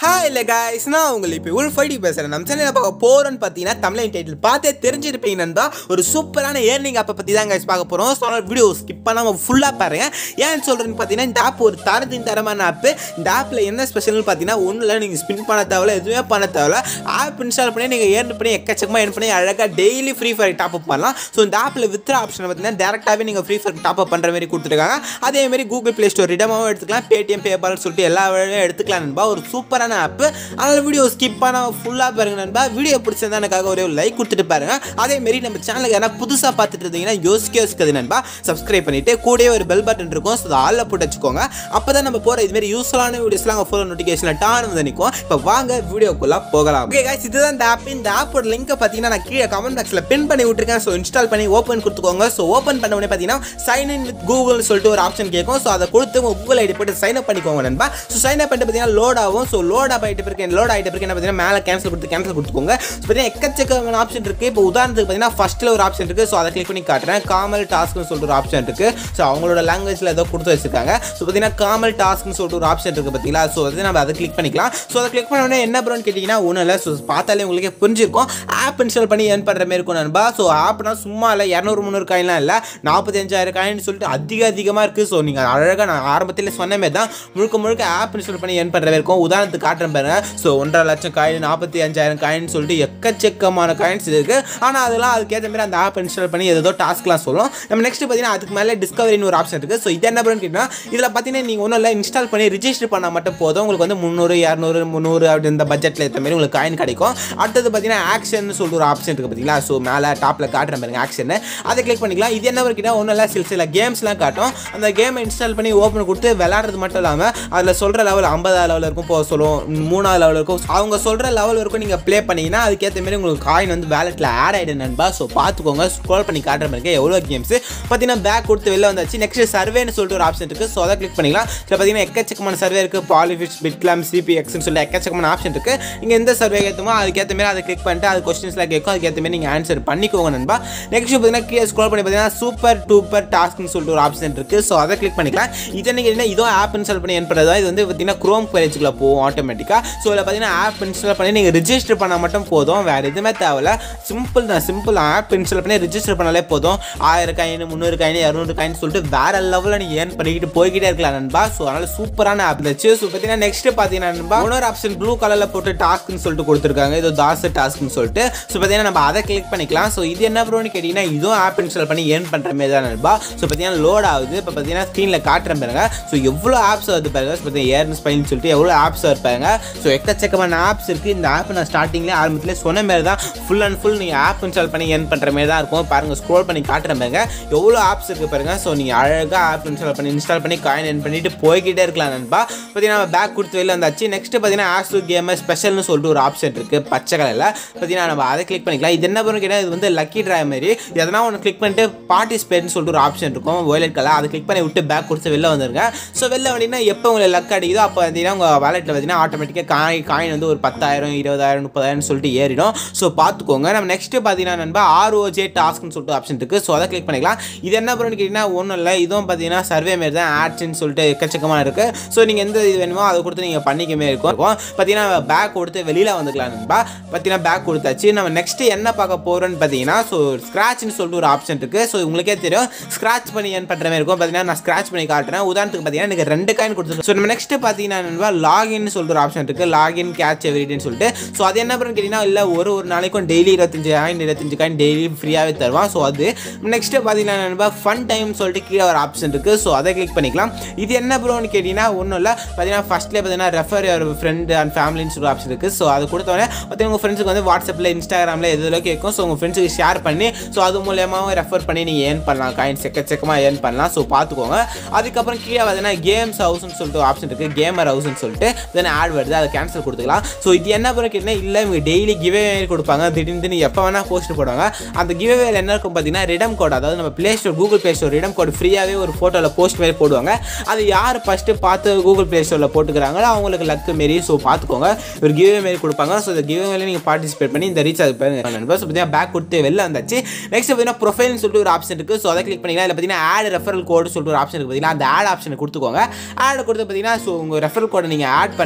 hi இல்லை guys நான் உங்களை இப்போ உள் ஃபைடி பேசுகிறேன் நம்ம சேனலில் பார்க்க போகிறோன்னு பார்த்தீங்கன்னா தமிழ் டைட்டில் பார்த்தே தெரிஞ்சிருப்பீங்க நண்பா ஒரு சூப்பரான ஏர்னிங் ஆப்பை பற்றி தான் guys பார்க்க போகிறோம் ஸோ வீடியோ ஸ்கிப் பண்ணாமல் ஃபுல்லாக பாருங்க ஏன்னு சொல்கிறேன்னு பார்த்தீங்கன்னா இந்த ஆப் ஒரு தரத்தின் தரமான ஆப்பு இந்த ஆப்பில் என்ன ஸ்பெஷல்னு பார்த்தீங்கன்னா ஒன்றும் இல்லை நீங்கள் ஸ்பின் பண்ண தேவையில்ல எதுவுமே பண்ண தேவையில்ல ஆப் இன்ஸ்டால் பண்ணி நீங்கள் ஏர்ன் பண்ணி எக்கச்சக்கமாக ஏர்ன் பண்ணி அழகாக daily free fire top up பண்ணலாம் ஸோ இந்த ஆப்பில் வித்ரா ஆப்ஷன் பார்த்தீங்கன்னா டேரெக்டாகவே நீங்கள் ஃப்ரீ ஃபயர் டாப் அப் பண்ணுற மாதிரி கொடுத்துருக்காங்க அதே மாதிரி கூகுள் ப்ளே ஸ்டோர் ரிடமாவும் எடுத்துக்கலாம் பேடிஎம் பேபால்னு சொல்லிட்டு எல்லா வழியும் எடுத்துக்கலாம் நண்பா ஒரு சூப்பரான ஆப்பு அதனால் வீடியோ ஸ்கிப் பண்ணால் ஃபுல்லாக பாருங்க நண்பா வீடியோ பிடிச்சிருந்தா எனக்காக ஒரே ஒரு லைக் கொடுத்துட்டு பாருங்க அதே மாதிரி நம்ம சேனலுக்கு யாரா புதுசாக பார்த்துட்டு இருந்தீங்கன்னா யோசிக்க யோசிக்காது நண்பா சப்ஸ்கிரைப் பண்ணிட்டு கூடயே ஒரு பெல் பட்டன் இருக்கும் ஸோ அதை ஆளில் போட்டு வச்சுக்கோங்க அப்போ தான் நம்ம போகிற இதுமாரி யூஸ்ஃபுல்லான வீடியோஸ்லாம் அங்கே ஃபோன் நோட்டிஃபிகேஷனில் டான் வந்து நிற்கும் இப்போ வாங்க வீடியோக்குள்ளே போகலாம் ஓகே guys இதுதான் இந்த ஆப் இந்த ஆப்போட லிங்கை பார்த்தீங்கன்னா நான் கீழே கமெண்ட் பாக்ஸில் பின் பண்ணி விட்டுருக்கேன் ஸோ இன்ஸ்டால் பண்ணி ஓப்பன் கொடுத்துக்கோங்க ஸோ ஓப்பன் பண்ண உடனே பார்த்தீங்கன்னா சைன் இன் வித் கூகுள்னு சொல்லிட்டு ஒரு ஆப்ஷன் கேட்கும் ஸோ அதை கொடுத்து உங்கள் கூகுள் ஐடி போட்டு சைன் அப் பண்ணிக்கோங்க நண்பா ஸோ சைன் அப் பண்ணிட்டு பார்த்தீங்கன்னா லோட் ஆகும் ஸோ லோட் அப் ஆகிட்டு பிறகு லோட் ஆகிட்டு பிறகு என்ன பார்த்தீங்கன்னா மேலே கேன்சல் கொடுத்து கேன்சல் கொடுத்துக்கோங்க ஸோ பார்த்தீங்கன்னா எக்கச்சக்கமான ஆப்ஷன் இருக்குது இப்போ உதாரணத்துக்கு பார்த்தீங்கன்னா ஃபஸ்ட்டில் ஒரு ஆப்ஷன் இருக்குது ஸோ அதை கிளிக் பண்ணி காட்டுறேன் காமல் டாஸ்க்னு சொல்லிட்டு ஒரு ஆப்ஷன் இருக்குது ஸோ அவங்களோட லாங்குவேஜில் ஏதோ கொடுத்து வச்சிருக்காங்க ஸோ பார்த்தீங்கன்னா காமல் டாஸ்க்னு சொல்லிட்டு ஒரு ஆப்ஷன் இருக்குது பார்த்தீங்களா ஸோ அது நம்ம அதை கிளிக் பண்ணிக்கலாம் ஸோ அதை கிளிக் பண்ண உடனே என்ன ப்ரோன்னு கேட்டிங்கன்னா ஒன்றும் இல்லை ஸோ பார்த்தாலே உங்களுக்கே புரிஞ்சிருக்கும் ஆப் இன்ஸ்டால் பண்ணி ஏர்ன் பண்ணுற மாதிரி இருக்கும் நண்பா ஸோ ஆப்னா சும்மா இல்லை இரநூறு முந்நூறு காயின்லாம் இல்லை நாற்பத்தஞ்சாயிரம் காயின்னு சொல்லிட்டு அதிக அதிகமாக இருக்குது ஸோ நீங்கள் அழகாக நான் ஆரம்பத்தில் சொன்ன மாதிரி தான் முழுக்க முழுக்க ஆப் இன்ஸ்டால் பண்ணி ஏர்ன் பண்ணுற மாதிரி இருக்கும் உதாரணத்துக்கு காட்டுறேன் பாருங்க ஸோ ஒன்றரை லட்சம் காயின் நாற்பத்தி அஞ்சாயிரம் காயின்னு சொல்லிட்டு எக்கச்சக்கமான காயின்ஸ் இருக்குது ஆனால் அதெல்லாம் அதுக்கேற்ற மாதிரி அந்த ஆப் இன்ஸ்டால் பண்ணி ஏதோ டாஸ்க்லாம் சொல்லும் நம்ம நெக்ஸ்ட் பார்த்தீங்கன்னா அதுக்கு மேலே டிஸ்கவரின்னு ஒரு ஆப்ஷன் இருக்குது ஸோ இது என்ன பண்ணுன்னு கேட்டிங்கன்னா இதில் பார்த்தீங்கன்னா நீங்கள் ஒன்றும் இல்லை இன்ஸ்டால் பண்ணி ரிஜிஸ்டர் பண்ணால் மட்டும் போதும் உங்களுக்கு வந்து முந்நூறு இரநூறு முந்நூறு அப்படி இந்த பட்ஜெட்டில் ஏற்ற மாதிரி உங்களுக்கு காயின் கிடைக்கும் அடுத்தது பார்த்தீங்கன்னா ஆக்ஷன் சொல்லிட்டு ஒரு ஆப்ஷன் இருக்குது பார்த்தீங்களா ஸோ மேலே டாப்பில் காட்டுற பாருங்க ஆக்ஷன் அதை கிளிக் பண்ணிக்கலாம் இது என்ன கேட்டால் ஒன்றும் இல்லை சில சில கேம்ஸ்லாம் காட்டும் அந்த கேமை இன்ஸ்டால் பண்ணி ஓப்பன் கொடுத்து விளாட்றது மட்டும் இல்லாமல் அதில் சொல்கிற லெவல் ஐம்பதாவது லெவல் இருக்கும் போக சொல்லும் மூணாவது லெவல் இருக்கும் அவங்க சொல்கிற லெவல் வரைக்கும் நீங்கள் ப்ளே பண்ணீங்கன்னா அதுக்கேற்ற மாதிரி உங்களுக்கு காயின் வந்து வேலெட்டில் ஆட் ஆகிடும் நண்பா ஸோ பார்த்துக்கோங்க ஸ்க்ரோல் பண்ணி காட்டுற மாதிரி எவ்வளோ கேம்ஸ் பார்த்தீங்கன்னா பேக் கொடுத்து வெளில வந்தாச்சு நெக்ஸ்ட் சர்வேன்னு சொல்லிட்டு ஒரு ஆப்ஷன் இருக்குது ஸோ அதை கிளிக் பண்ணிக்கலாம் இதில் பார்த்தீங்கன்னா எக்கச்சக்கமான சர்வே இருக்குது பாலிஃபிஷ் பிட்லாம் சிபிஎக்ஸ்னு சொல்லி எக்கச்சக்கமான ஆப்ஷன் இருக்குது நீங்கள் எந்த சர்வே ஏற்றுமோ அதுக்கேற்ற மாதிரி அதை கிளிக் பண்ணிட்டு அது கொஸ்டின்ஸ்லாம் கேட்கும் அதுக்கேற்ற மாதிரி நீங்கள் ஆன்சர் பண்ணிக்கோங்க நண்பா நெக்ஸ்ட் பார்த்தீங்கன்னா கீழே ஸ்க்ரோல் பண்ணி பார்த்தீங்கன்னா சூப்பர் டூப்பர் டாஸ்க்னு சொல்லிட்டு ஒரு ஆப்ஷன் இருக்குது ஸோ அதை கிளிக் பண்ணிக்கலாம் இது என்ன கேட்டிங்கன்னா இதோ ஆப் இன்ஸ்டால் பண்ணி ஏன் பண்ணுறதா இது வந்து பார்த்தீங்கன்னா க்ரோம் பேஜுக்குள்ள போகும் ஆட்டோமேட்டிக்காக ஸோ இதில் பார்த்தீங்கன்னா ஆப் இன்ஸ்டால் பண்ணி நீங்கள் ரிஜிஸ்டர் பண்ணால் மட்டும் போதும் வேறு எதுவுமே தேவையில்ல சிம்பிள் தான் சிம்பிள் ஆப் இன்ஸ்டால் பண்ணி ரிஜிஸ்டர் பண்ணாலே போதும் ஆயிரம் காயின் முந்நூறு காயின் இரநூறு காயின் சொல்லிட்டு வேற லெவலில் நீங்கள் ஏர்ன் பண்ணிக்கிட்டு போய்கிட்டே இருக்கலாம் நண்பா ஸோ அதனால் சூப்பரான ஆப் இருந்துச்சு ஸோ பார்த்தீங்கன்னா நெக்ஸ்ட் பார்த்தீங்கன்னா நண்பா இன்னொரு ஆப்ஷன் ப்ளூ கலரில் போட்டு டாஸ்க்னு சொல்லிட்டு கொடுத்துருக்காங்க இது தாஸ் டாஸ்க்னு சொல்லிட்டு ஸோ பார்த்தீங்கன்னா நம்ம அதை கிளிக் பண்ணிக்கலாம் ஸோ இது என்ன ப்ரோன்னு கேட்டிங்கன்னா இதுவும் ஆப் இன்ஸ்டால் பண்ணி ஏர்ன் பண்ணுற மாதிரி தான் நண்பா ஸோ பார்த்தீங்கன்னா லோட் ஆகுது இப்போ பார்த்தீங்கன்னா ஸ்க்ரீனில் காட்டுற பாருங்க ஸோ எவ்வளோ ஆப்ஸ் வருது பாருங்க ஸோ பார்த்தீங்கன்னா ஏர்ன் ஸ்பைன் சொல்லிட்டு எவ்வளோ ஆப்ஸ் இருப்பாங்க ஸோ எக்கச்சக்கமான ஆப்ஸ் இருக்குது இந்த ஆப் நான் ஸ்டார்டிங்லேயே ஆரம்பத்தில் சொன்ன மாதிரி தான் ஃபுல் அண்ட் ஃபுல் நீங்கள் ஆப் இன்ஸ்டால் பண்ணி ஏர்ன் பண்ணுற மாதிரி தான் இருக்கும் பாருங்கள் ஸ்க்ரோல் பண்ணி காட்டுற பாருங்க எவ்வளோ ஆப்ஸ் இருக்குது பாருங்க ஸோ நீங்கள் அழகாக ஆப் இன்ஸ்டால் பண்ணி இன்ஸ்டால் பண்ணி காயின் ஏர்ன் பண்ணிட்டு போய்கிட்டே இருக்கலாம் நண்பா பார்த்தீங்கன்னா நம்ம பேக் கொடுத்து வெளில வந்தாச்சு நெக்ஸ்ட் பார்த்தீங்கன்னா ஆஸ்டு கேமர் ஸ்பெஷல்னு சொல்லிட்டு ஒரு ஆப்ஷன் இருக்குது பச்சை கலரில் பார்த்தீங்கன்னா நம்ம அதை கிளிக் பண்ணிக்கலாம் இது என்ன பண்ணு கேட்டால் இது வந்து லக்கி ட்ரா மாதிரி எதனா ஒன்று கிளிக் பண்ணிட்டு பார்ட்டிசிபேட்னு சொல்லிட்டு ஒரு ஆப்ஷன் இருக்கும் வயலட் கலர் அதை கிளிக் பண்ணி விட்டு பேக் கொடுத்து வெளில வந்துருங்க ஸோ வெளில வந்தீங்கன்னா எப்போ உங்களுக்கு லக் அடிக்குதோ அப்போ பார்த்தீங்கன்னா உங்கள் வாலெட்டில் பார்த்தீங்கன்னா ஆட்டோமேட்டிக்காக காய் காயின் வந்து ஒரு பத்தாயிரம் இருபதாயிரம் முப்பதாயிரம் சொல்லிட்டு ஏறிடும் ஸோ பார்த்துக்கோங்க நம்ம நெக்ஸ்ட்டு பார்த்தீங்கன்னா நண்பா ஆர்ஓஜே டாஸ்க்னு சொல்லிட்டு ஆப்ஷன் இருக்குது ஸோ அதை கிளிக் பண்ணிக்கலாம் இது என்ன பண்ணுன்னு கேட்டிங்கன்னா ஒன்றும் இல்லை இதுவும் பார்த்தீங்கன்னா சர்வே மாரி தான் ஆட்ஸ்ன்னு சொல்லிட்டு எக்கச்சக்கமாக இருக்குது ஸோ நீங்கள் எந்த இது வேணுமோ அதை கொடுத்து நீங்கள் பண்ணிக்கமே இருக்கும் பார்த்தீங்கன்னா பேக் கொடுத்து வெளியில் வந்துக்கலாம் நண்பா பார்த்தீங்கன்னா பேக் கொடுத்தாச்சு நம்ம நெக்ஸ்ட்டு என்ன பார்க்க போகிறோன்னு பார்த்தீங்கன்னா ஸோ ஸ்க்ராட்ச்னு சொல்லிட்டு ஒரு ஆப்ஷன் இருக்குது ஸோ உங்களுக்கே தெரியும் ஸ்க்ராட்ச் பண்ணி ஏன் பண்ணுற மாதிரி இருக்கும் பார்த்தீங்கன்னா நான் ஸ்க்ராட்ச் பண்ணி காட்டுறேன் உதாரணத்துக்கு பார்த்தீங்கன்னா எனக்கு ரெண்டு காயின் கொடுத்துருக்கு ஸோ நம்ம நெக்ஸ்ட்டு பார்த்தீங்கன்னா நண்பா லாகின் சொல்லிட்டு ஒரு ஆப்ஷன் இருக்குது லாகின் கேட்ச் எவ்ரிடேன்னு சொல்லிட்டு ஸோ அது என்ன பண்ணுன்னு கேட்டிங்கன்னா இல்லை ஒரு ஒரு நாளைக்கும் டெய்லி இருபத்தஞ்சு காயின் இருபத்தஞ்சு காயின் டெய்லி ஃப்ரீயாகவே தருவான் ஸோ அது நெக்ஸ்ட்டு பார்த்தீங்கன்னா நண்பா ஃபன் டைம் சொல்லிட்டு கீழே ஒரு ஆப்ஷன் இருக்குது ஸோ அதை கிளிக் பண்ணிக்கலாம் இது என்ன ப்ரோன்னு கேட்டிங்கன்னா ஒன்றும் இல்லை பார்த்தீங்கன்னா ஃபஸ்ட்லேயே பார்த்தீங்கன்னா ரெஃபர் ஒரு ஃப்ரெண்ட் அண்ட் ஃபேமிலின்னு சொல்லிட்டு ஆப்ஷன் இருக்குது ஸோ அது கொடுத்தோடனே பார்த்தீங்கன்னா உங்கள் ஃப்ரெண்ட்ஸுக்கு வந்து வாட்ஸ்அப்பில் இன்ஸ்டாகிராமில் எதுல கேட்கும் ஸோ உங்கள் ஃப்ரெண்ட்ஸுக்கு ஷேர் பண்ணி ஸோ அது மூலியமாக ரெஃபர் பண்ணி நீங்கள் ஏர்ன் பண்ணலாம் காயின்ஸ் எக்கச்சக்கமாக ஏர்ன் பண்ணலாம் ஸோ பார்த்துக்கோங்க அதுக்கப்புறம் கீழே பார்த்தீங்கன்னா கேம்ஸ் ஹவுஸ்னு சொல்லிட்டு ஆப்ஷன் இருக்குது கேமர் ஹவுஸ்னு சொல்லிட்டு தென் ஆட் வருது அதை கேன்சல் கொடுத்துக்கலாம் ஸோ இது என்ன பண்ண கேட்டிங்கன்னா இல்லை இவங்க டெய்லி கிவே கொடுப்பாங்க திடீர்னு எப்போ வேணால் போஸ்ட் போடுவாங்க அந்த கிவேவேல என்ன இருக்கும் பார்த்தீங்கன்னா ரிடம் கோட் அதாவது நம்ம play store Google play store redeem code ஃப்ரீயாகவே ஒரு ஃபோட்டோவில் போஸ்ட் மாரி போடுவாங்க அது யார் ஃபஸ்ட்டு பார்த்து கூகுள் ப்ளே ஸ்டோரில் போட்டுக்கிறாங்களோ அவங்களுக்கு லக்கு மாரி ஸோ பார்த்துக்கோங்க ஒரு கிவே மாரி கொடுப்பாங்க ஸோ இந்த கிவே மேலே நீங்கள் பார்ட்டிசிபேட் பண்ணி இந்த ரீசார்ஜ் பண்ணுங்க நண்பர் ஸோ பார்த்தீங்கன்னா பேக் கொடுத்து வெளில வந்தாச்சு நெக்ஸ்ட் பார்த்தீங்கன்னா ப்ரொஃபைல்னு சொல்லிட்டு ஒரு ஆப்ஷன் இருக்குது ஸோ அதை கிளிக் பண்ணிக்கலாம் இல்லை பார்த்தீங்கன்னா ஆட் ரெஃபரல் கோடு சொல்லிட்டு ஒரு ஆப்ஷன் இருக்குது பார்த்தீங்கன்னா அந்த ஆட் ஆப்ஷனை கொடுத்துக்கோங்க ஆட் கொடுத்து பார்த்தீங்கன்னா ஸோ உங்கள் ரெஃபரல் கோடை நீங்கள் ஆட் பண்ணுற மாதிரி இருக்கும்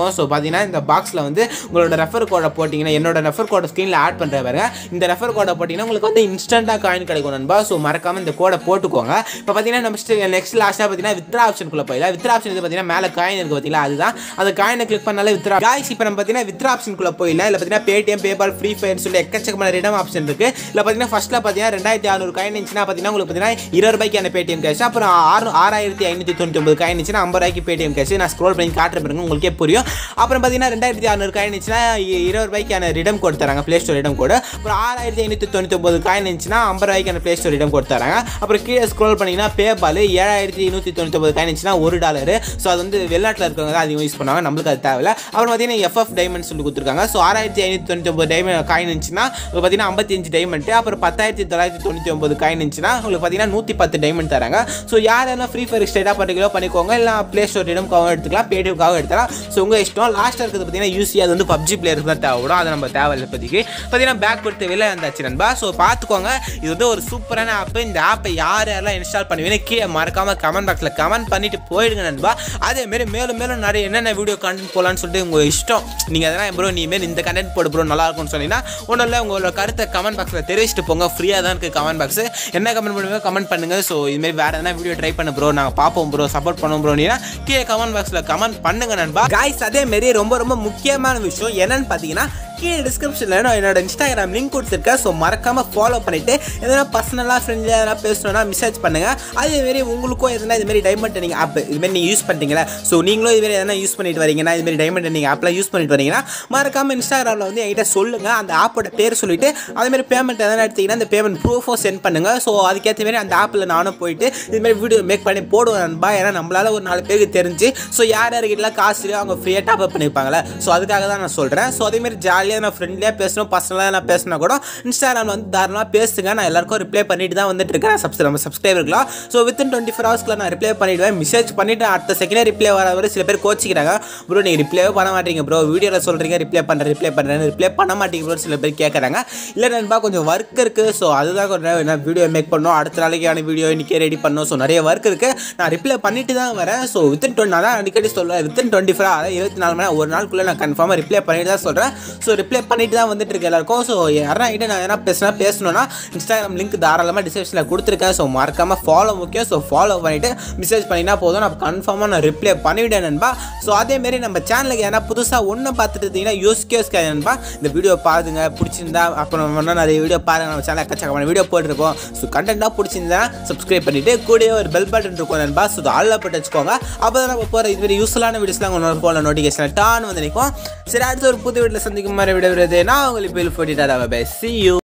இருக்கும் ஸோ பார்த்தீங்கன்னா இந்த பாக்ஸில் வந்து உங்களோட ரெஃபர் கோடை போட்டிங்கன்னா என்னோட ரெஃபர் கோடை ஸ்க்ரீனில் ஆட் பண்ணுற பாருங்க இந்த ரெஃபர் கோடை போட்டிங்கன்னா உங்களுக்கு வந்து இன்ஸ்டண்ட்டாக காயின் கிடைக்கும் நண்பா ஸோ மறக்காமல் இந்த கோடை போட்டுக்கோங்க இப்போ பார்த்தீங்கன்னா நம்ம நெக்ஸ்ட் லாஸ்ட்டாக பார்த்தீங்கன்னா வித்ரா ஆப்ஷனுக்குள்ளே போயிடலாம் வித்ரா ஆப்ஷன் இது பார்த்தீங்கன்னா மேலே காயின் இருக்குது பார்த்தீங்களா அதுதான் அந்த காயினை கிளிக் பண்ணாலே வித்ரா காய்ஸ் இப்போ நம்ம பார்த்தீங்கன்னா வித்ரா ஆப்ஷனுக்குள்ளே போயிடலாம் இல்லை பார்த்தீங்கன்னா பேடிஎம் பேபால் ஃப்ரீ ஃபயர் சொல்லி எக்கச்சக்கமான ரிடம் ஆப்ஷன் இருக்குது இல்லை பார்த்தீங்கன்னா ஃபஸ்ட்டில் பார்த்தீங்கன்னா ரெண்டாயிரத்தி அறுநூறு காயின் இருந்துச்சுன்னா பார்த்தீங்கன்னா உங்களுக்கு பார்த்தீங்கன்னா இருபது ரூபாய்க்கான பேடிஎம் கேஷ் அப்புறம் ஆறு ஆறாயிரத்தி ஐநூற்றி தொண்ணூற்றி ஒன்பது காயின் இருந்துச்சுன்னா ஐம்பது ரூபாய்க்கு பேடிஎம் கேஷ் நான் ஸ்க்ரோல் பண்ணி காட்டுற பாருங்க உங்களுக்கே புரியும் அப்புறம் பார்த்தீங்கன்னா ரெண்டாயிரத்தி அறுநூறு காயின் இருந்துச்சுன்னா இ- இருபது ரூபாய்க்கான ரிடம் கோட் தராங்க ப்ளே ஸ்டோர் ரிடம் கோடு அப்புறம் ஆறாயிரத்தி ஐநூற்றி தொண்ணூற்றி ஒன்பது காயின் இருந்துச்சுன்னா ஐம்பது ரூபாய்க்கான ப்ளே ஸ்டோர் ரிடம் கோட் தராங்க அப்புறம் கீழே ஸ்க்ரோல் பண்ணிங்கன்னா பேபால் ஏழாயிரத்தி நூற்றி தொண்ணூற்றி ஒன்பது காயின் இருந்துச்சுன்னா ஒரு டாலரு ஸோ அது வந்து வெளிநாட்டில் இருக்கிறவங்க தான் அதிகம் யூஸ் பண்ணுவாங்க நம்மளுக்கு அது தேவையில்ல அப்புறம் பார்த்தீங்கன்னா எஃப்எஃப் டைமண்ட் சொல்லி கொடுத்துருக்காங்க ஸோ ஆறாயிரத்தி ஐநூற்றி தொண்ணூற்றி ஒன்பது டைமண்ட் காயின் இருந்துச்சுன்னா உங்களுக்கு பார்த்தீங்கன்னா ஐம்பத்தஞ்சு டைமண்ட் அப்புறம் பத்தாயிரத்தி தொள்ளாயிரத்தி தொண்ணூற்றி ஒன்பது காயின் இருந்துச்சுன்னா உங்களுக்கு பார்த்தீங்கன்னா நூற்றி பத்து டைமண்ட் தராங்க ஸோ யார் யாரெல்லாம் ஃப்ரீ ஃபயர் ஸ்டேட்டாக பண்ணிக்கலோ பண்ணிக்கோங்க இல்லை ப்ளே ஸ்டோர் இடம்காகவும் எடுத்துக்கலாம் பேடிஎம்காகவும் எடுத்துக்கலாம் ஸோ உங்கள் இஷ்டம் லாஸ்ட்டாக இருக்கிறது பார்த்தீங்கன்னா யூசி அது வந்து பப்ஜி பிளேயருக்கு தான் தேவைப்படும் அது நம்ம தேவையில்லை இப்போதைக்கு பார்த்தீங்கன்னா பேக் கொடுத்து வெளில வந்தாச்சு நண்பா ஸோ பார்த்துக்கோங்க இது வந்து ஒரு சூப்பரான ஆப் இந்த ஆப்பை யார் யாரெல்லாம் இன்ஸ்டால் பண்ணுவீங்க கீழே மறக்காமல் கமெண்ட் பாக்ஸில் கமெண்ட் பண்ணிட்டு போயிடுங்க நண்பா அதேமாரி மேலும் மேலும் நிறைய என்னென்ன வீடியோ கண்டென்ட் போகலான்னு சொல்லிட்டு உங்கள் இஷ்டம் நீங்கள் அதெல்லாம் ப்ரோ நீ மாரி இந்த கண்டென்ட் போடு ப்ரோ நல்லா இருக்கும்னு சொன்னீங்கன்னா ஒன்றும் இல்லை உங்களோட கருத்தை கமெண்ட் பாக்ஸில் தெரிவிச்சிட்டு போங்க ஃப்ரீயாக தான் இருக்குது கமெண்ட் பாக்ஸ் என்ன கமெண்ட் பண்ணுவீங்க கமெண்ட் பண்ணுங்கள் ஸோ இதுமாரி வேறு எதனா வீடியோ ட்ரை பண்ண ப்ரோ நாங்கள் பார்ப்போம் ப்ரோ சப்போர்ட் பண்ணுவோம் ப்ரோ நீனா கீழே கமெண்ட் பாக்ஸில் கமெண்ட் பண்ணுங்க நண்பா காய்ஸ் அதேமாரி ரொம்ப ரொம்ப முக்கியமான விஷயம் என்னன்னு பார்த்தீங்கன்னா கீழே டிஸ்கிரிப்ஷனில் நான் என்னோட இன்ஸ்டாகிராம் லிங்க் கொடுத்துருக்கேன் ஸோ மறக்காமல் ஃபாலோ பண்ணிவிட்டு எதனா பர்சனலாக ஃப்ரெண்ட்லியாக எதனா பேசணும்னா மெசேஜ் பண்ணுங்கள் அதேமாரி உங்களுக்கும் எதனா இதுமாரி டைமண்ட் நீங்கள் ஆப் இதுமாரி நீங்கள் யூஸ் பண்ணிட்டீங்களா ஸோ நீங்களும் இதுமாரி எதனா யூஸ் பண்ணிட்டு வரீங்கன்னா இதுமாரி டைமண்ட் நீங்கள் ஆப்பில் யூஸ் பண்ணிட்டு வரீங்கன்னா மறக்காமல் இன்ஸ்டாகிராமில் வந்து என்கிட்ட சொல்லுங்கள் அந்த ஆப்போட பேர் சொல்லிவிட்டு அதேமாரி பேமெண்ட் எதனா எடுத்தீங்கன்னா அந்த பேமெண்ட் ப்ரூஃபும் சென்ட் பண்ணுங்கள் ஸோ அதுக்கேற்ற மாதிரி அந்த ஆப்பில் நானும் போயிட்டு இதுமாரி வீடியோ மேக் பண்ணி போடுவேன் நண்பா ஏன்னா நம்மளால ஒரு நாலு பேருக்கு தெரிஞ்சு ஸோ யார் யாருக்கிட்டலாம் காசு இருக்கோ அவங்க ஃப்ரீயாக டாப் அப் பண்ணிப்பாங்களே ஸோ அதுக்காக தான் நான் சொல்கிறேன் ஸோ அதேமாரி ஜாலியாக நான் ஃப்ரெண்ட்லியாக பேசணும் பர்சனலாக நான் பேசினா கூட இன்ஸ்டாகிராமில் வந்து தாராளமாக பேசுங்க நான் எல்லாருக்கும் ரிப்ளை பண்ணிட்டு தான் வந்துட்டு இருக்கேன் சப்ஸ் நம்ம சப்ஸ்கிரைபர்லாம் ஸோ வித்தின் டுவெண்ட்டி ஃபோர் ஹவர்ஸ்க்குள்ள நான் ரிப்ளை பண்ணிவிடுவேன் மெசேஜ் பண்ணிவிட்டு அடுத்த செகண்டே ரிப்ளை வர வரை சில பேர் கோச்சிக்கிறாங்க ப்ரோ நீங்கள் ரிப்ளைவே பண்ண மாட்டீங்க ப்ரோ வீடியோவில் சொல்கிறீங்க ரிப்ளை பண்ணுறேன் ரிப்ளை பண்ணுறேன் ரிப்ளை பண்ண மாட்டீங்க ப்ரோ சில பேர் கேட்குறாங்க இல்லை நண்பா கொஞ்சம் ஒர்க் இருக்குது ஸோ அதுதான் கொஞ்சம் என்ன வீடியோ மேக் பண்ணணும் அடுத்த நாளைக்கான வீடியோ இன்றைக்கே ரெடி பண்ணணும் ஸோ நிறைய ஒர்க் இருக்குது நான் ரிப்ளை பண்ணிட்டு தான் வரேன் ஸோ வித்தின் டுவெண்ட்டி நான் தான் அடிக்கடி சொல்லுவேன் வித்தின் டுவெண்ட்டி ஃபோர் அதாவது இருபத்தி நாலு மணி நேரம் ஒரு நாளுக்குள்ளே நான் கன்ஃபார்மாக ரிப்ளை பண்ணிட்டு தான் சொல்கிறேன் ஸோ ரிப்ளை பண்ணிட்டு தான் வந்துட்டு இருக்கு எல்லாருக்கும் ஸோ யாரா கிட்ட நான் என்ன பேசினா பேசணும்னா இன்ஸ்டாகிராம் லிங்க் தாராளமாக டிஸ்கிரிப்ஷனில் கொடுத்துருக்கேன் ஸோ மறக்காமல் ஃபாலோ முக்கியம் ஸோ ஃபாலோ பண்ணிவிட்டு மெசேஜ் பண்ணினா போதும் நான் கன்ஃபார்மாக நான் ரிப்ளை பண்ணிவிட்டேன் நண்பா ஸோ அதேமாரி நம்ம சேனலுக்கு ஏன்னா புதுசாக ஒன்று பார்த்துட்டு இருந்தீங்கன்னா யோசிக்க யோசிக்க நண்பா இந்த வீடியோ பாருங்க பிடிச்சிருந்தா அப்புறம் இன்னும் நிறைய வீடியோ பாருங்க நம்ம சேனல் எக்கச்சக்கமான வீடியோ போட்டிருக்கோம் ஸோ கண்டென்ட்டாக பிடிச்சிருந்தா சப்ஸ்கிரைப் பண்ணிவிட்டு கூடவே ஒரு பெல் பட்டன் இருக்கும் நண்பா ஸோ ஆளில் போட்டு வச்சுக்கோங்க அப்போ தான் நம்ம போகிற இதுமாரி யூஸ்ஃபுல்லான வீடியோஸ்லாம் உங்களோட ஃபோனில் நோட்டிஃபிகேஷன் டான் வந்து நிற்கும் சரி அடுத்து ஒரு புது வீட்டில் சந்திக்கும் மாதிரி விட விடுறது நான் உங்களுக்கு பில் போட்டிட்டாரா பை சி யூ